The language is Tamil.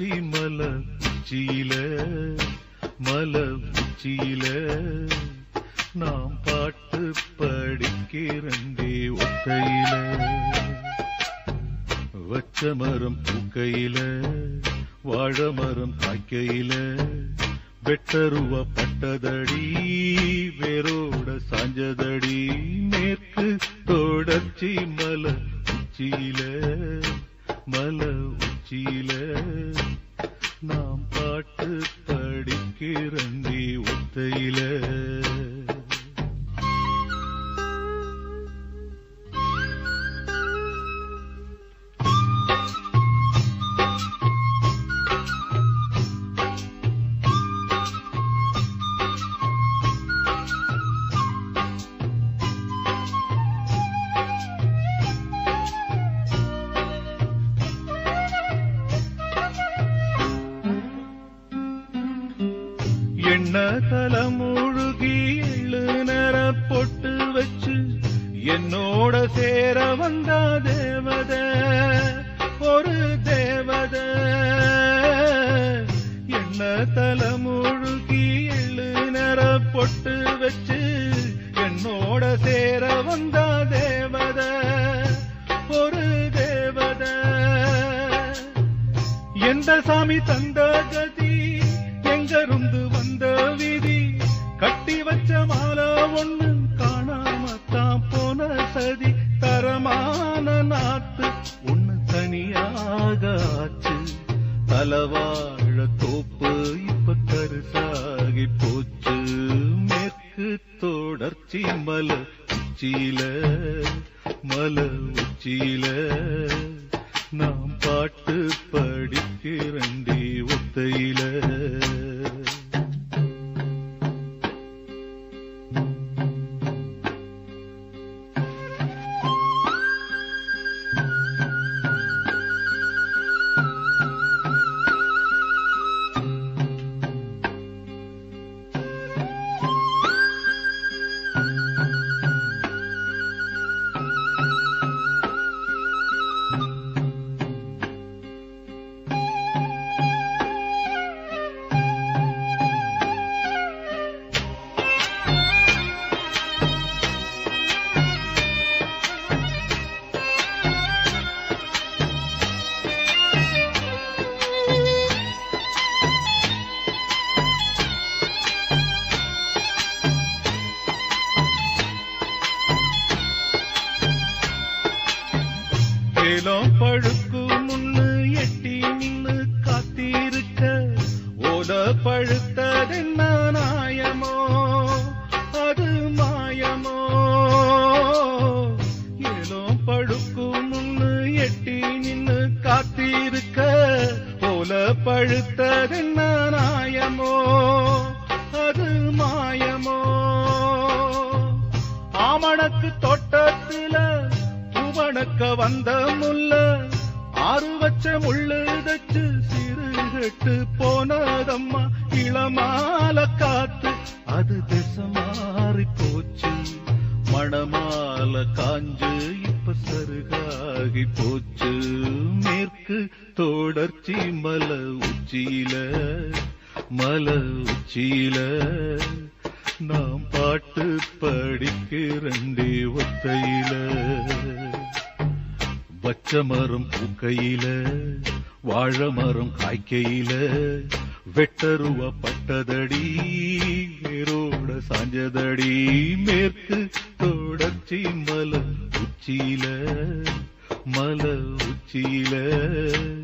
தொடர்ச்சி மல உச்சியில மல உச்சியில நாம் பாட்டு படிக்கிறண்டே ஒத்தையில வச்ச மரம் பூக்கையில வாழ மரம் காய்க்கையில வெட்டருவ பட்டதடி வேரோட சாஞ்சதடி மேற்கு தொடர்ச்சி மல உச்சியில மல உச்சியில நாம் பாட்டு படிக்கிறண்டி ஒத்தையில எண்ண தலமுழுகி எள்ளு நேர பொட்டு வச்சு என்னோட சேர வந்தா தேவத ஒரு தேவத எண்ண தலமுழுகி எள்ளு நேர பொட்டு வச்சு என்னோட சேர வந்தா தேவத ஒரு தேவத எந்த சாமி தந்த கதி எங்கிருந்து வந்த விதி கட்டி வச்ச மாலை ஒண்ணு காணாமத்தான் போன சதி தரமான நாத்து ஒண்ணு தனியாக ஆச்சு தலவாழ தோப்பு இப்ப கருசாகி போச்சு மேற்கு தொடர்ச்சி மல உச்சியில மல உச்சியில நாம் பாட்டு படிக்கிறண்டி ஒத்தையில ஏலம் பழுக்கு முன்னு எட்டி நின்னு காத்திருக்க ஓத பழுத்ததென்ன நாயமோ அது மாயமோ ஏலம் பழுக்கு முன்னு எட்டி நின்னு காத்திருக்க ஓல பழுத்ததென்ன நாயமோ அது மாயமோ ஆமணக்கு தோட்டத்துல பூவணக்க வந்த முல்ல ஆறு வச்ச முள்ளு தச்சு சிறுகட்டு போனதம்மா இளமால காத்து அது திசை மாறி போச்சு மணமால காஞ்சு இப்ப சருகாகி போச்சு மேற்கு தொடர்ச்சி மல உச்சியில மல உச்சியில நாம் பாட்டு படிக்கிறண்டே ஒத்தையில வச்ச மரம் பூக்கையில வாழ மரம் காய்க்கையில வெட்டருவ பட்டதடி வேரோட சாஞ்சதடி மேற்கு தொடர்ச்சி மல உச்சியில மல உச்சியில